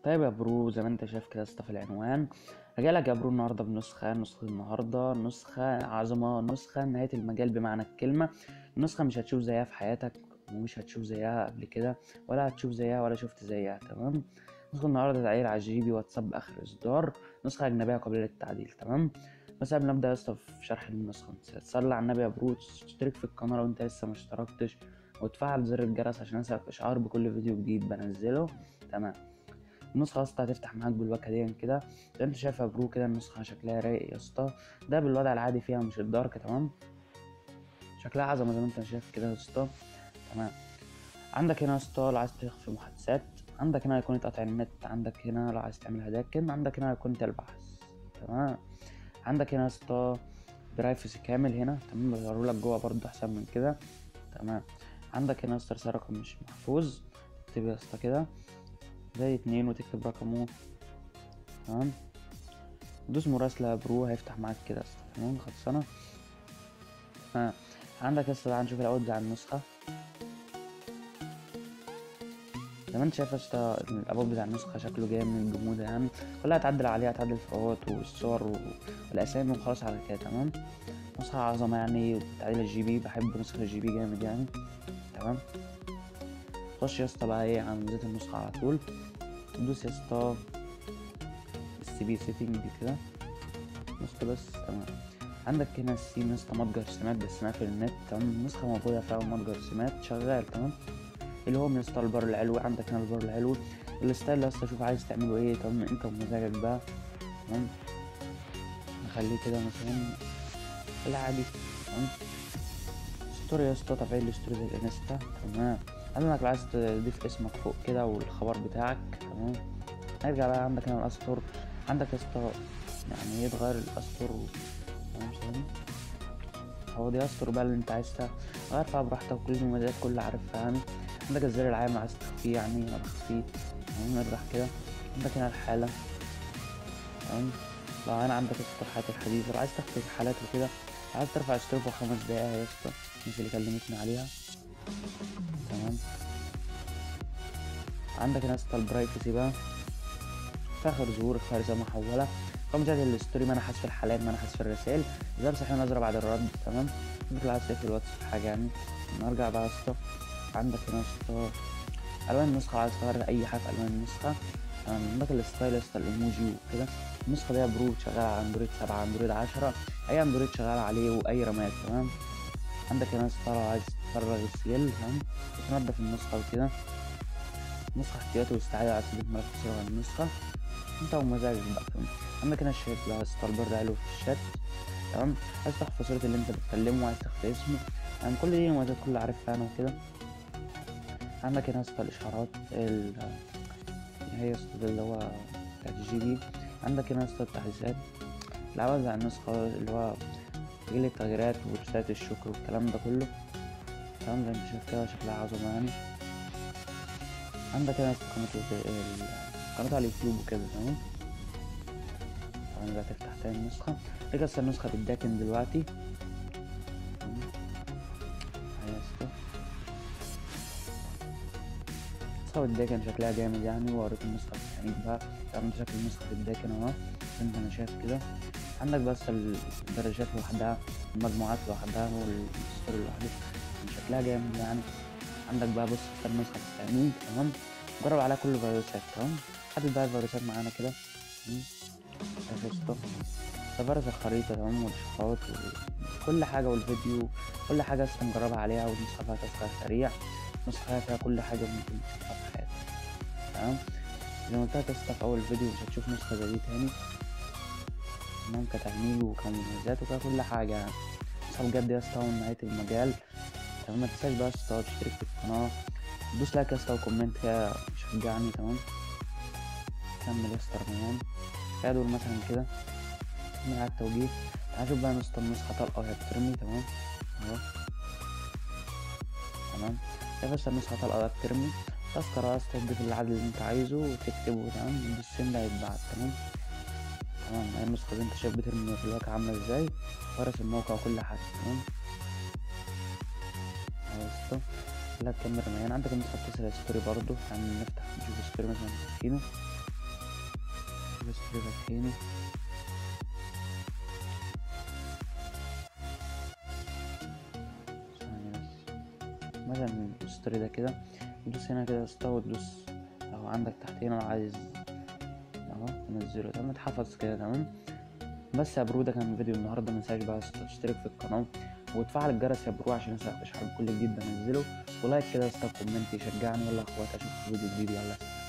طيب يا برو زي ما انت شايف كده يا اسطى في العنوان رجالك يا برو النهارده بنسخة نسخة النهارده نسخة عظمة نسخة نهاية المجال بمعنى الكلمة نسخة مش هتشوف زيها في حياتك ومش هتشوف زيها قبل كده ولا هتشوف زيها ولا شفت زيها تمام نسخة النهارده تعير على جي بي واتساب اخر اصدار نسخة اجنبية قابلة للتعديل تمام بس قبل ما نبدا يا اسطى في شرح النسخة تصلي على النبي يا برو تشترك في القناة لو انت لسه ما اشتركتش وتفعل زر الجرس عشان يصلك اشعار بكل فيديو جديد بنزله تمام النسخة يا اسطى هتفتح معاك بالواجهة دي كده زي انت شايف يا برو كده النسخة شكلها رايق يا اسطى ده بالوضع العادي فيها مش الدارك تمام شكلها عظمة زي ما انت شايف كده يا اسطى تمام عندك هنا يا اسطى لو عايز تخفي محادثات عندك هنا ايقونة قطع النت عندك هنا لو عايز تعمل هداكن عندك هنا ايقونة البحث تمام عندك هنا يا اسطى برايفسي كامل هنا تمام بيظهرولك جوه برضه احسن من كده تمام عندك هنا يا اسطى رسالة رقم مش محفوظ تكتب يا اسطى كده زي اتنين وتكتب رقمه تمام دوس مراسلة يا برو هيفتح معاك كده يا اسطى تمام خلصانة تمام عندك يا اسطى تعال نشوف الأول بتاع النسخة زي ما انت شايف يا اسطى الابواب بتاع النسخة شكله جامد جمودة يعني كلها هتعدل عليها هتعدل الفوات والصور و- والأسامي وخلاص على كده تمام نسخة عظمة يعني تعديل الجي بي بحب نسخة الجي بي جامد يعني تمام خش يا اسطى بقى ايه على ميزات النسخة على طول تدوس يا اسطى السي بي سيتنج كده نسخة بس تمام عندك هنا السي نسخة متجر سمات بس مقفل النت تمام النسخة موجودة فيها متجر سمات شغال تمام اللي هو من اسطى البار العلوي عندك هنا البار العلوي الستايل يا اسطى شوف عايز تعمله ايه تمام انت ومزاجك بقى تمام نخليه كده مثلا العادي تمام ستوري يا اسطى تفعيل الستوري زي الانستا تمام عندك لو عايز تضيف اسمك فوق كده والخبر بتاعك تمام نرجع بقى عندك هنا الاسطر عندك يا اسطى يعني ايه تغير الاسطر و- تمام ثواني هو دي اسطر بقى اللي انت عايز تغير فيها براحتك وكل المميزات كلها عارفها يعني عندك الزر العام عايز تخفيه يعني انا بخفيه تمام نرجع كده عندك هنا الحالة تمام لو انا عندك اسطر حالات الحديث لو عايز تخفي الحالات وكده عايز ترفع اشتراك في خمس دقايق يا اسطى الناس اللي كلمتني عليها تمام عندك هنا اسطى البرايفسي بقى فاخر ظهور اختار رسالة محولة رقم زائد الستوري منع حذف الحالات منع حذف الرسائل ظهر صحيح نظرة بعد الرد تمام ممكن لو عايز تقفل الواتس في حاجة يعني نرجع بقى يا اسطى عندك هنا يا اسطى ألوان النسخة عايز تغير أي حاجة في ألوان النسخة تمام عندك الستايل يا اسطى الإيموجي وكده النسخة دي يا برو شغالة على أندرويد سبعة أندرويد عشرة أي أندرويد شغال عليه وأي رامات تمام عندك هنا يا اسطى لو عايز تفرغ السيل تمام وتنضف النسخة وكده نسخة احتياطي واستعادة على سبيل ملف صيغة النسخة انت ومزاجك بقى تمام عندك هنا الشات لو عايز تطلب حلو في الشات تمام عايز تخفي صورة اللي انت بتكلمه عايز تخفي اسمه يعني كل دي المميزات كلها عارفها انا وكده عندك هنا اسطى الاشعارات ال هي اسطى اللي هو بتاعت الجي بي عندك هنا اسطى التحديثات العوض على النسخة اللي هو تجيلي التغييرات ورسالة الشكر والكلام ده كله تمام زي ما انت شايف كده شكلها عظمة يعني عندك هنا اسطى قناة ال- ال- قناة على اليوتيوب وكده تمام طبعا بقى تفتح تاني النسخة دي لسه النسخة بتداكن دلوقتي تمام. اهي يا اسطى النسخة بتداكن شكلها جامد يعني ووريك النسخة بالتحديد بقى طبعا انت شكل النسخة بتداكن اهو انت انا شايف كده عندك بس الدرجات لوحدها المجموعات لوحدها والستوري لوحده شكلها جامد يعني عندك بقى بص اختار نسخة التأمين تمام جرب عليها كل الفيروسات تمام حدد بقى الفيروسات معانا كده مم. شايف يا اسطى ده فيروس الخريطة تمام والإشعارات وكل حاجة والفيديو كل حاجة لسه مجربها عليها والنسخة فيها تسخير سريع نسخة فيها كل حاجة ممكن تشوفها في حياتك تمام زي ما قلت لك يا اسطى في أول فيديو مش هتشوف نسخة زي دي تاني تمام كتعميل وكمميزات وككل حاجة يعني نسخة بجد يا اسطى من نهاية المجال تمام ما تنساش بقى يا اسطى تشترك في القناة دوس لايك يا اسطى وكومنت كده يشجعني تمام كمل يا اسطى رمضان كده دول مثلا كده من على التوجيه تعال شوف بقى نسطة النسخة طلقة وهي بترمي تمام اهو تمام شايف بس النسخة طلقة وهي بترمي تذكر عايز تضيف العدد اللي انت عايزه وتكتبه تمام بالسن ده هيتبعت تمام تمام هي النسخة دي انت شايف بترمي في الواقع عاملة ازاي فارس الموقع وكل حاجة تمام اهو يا اسطى لك كام رميان عندك النسخة بتسأل ستوري برضو يعني نفتح نشوف ستوري مثلا فاتحينه الستوري فاتحينه ثواني بس مثلا الستوري ده كده تدوس هنا كده استا وتدوس اهو عندك تحت هنا لو عايز اهو تنزله تمام اتحفظ كده تمام بس يا برو ده كان فيديو النهارده متنساش بقى تشترك في القناه وتفعل الجرس يا برو عشان يوصلك اشعار بكل جديد بنزله ولايك كده يا اسطى كومنت يشجعني يلا يا اخوات اشوفكم في فيديو جديد يلا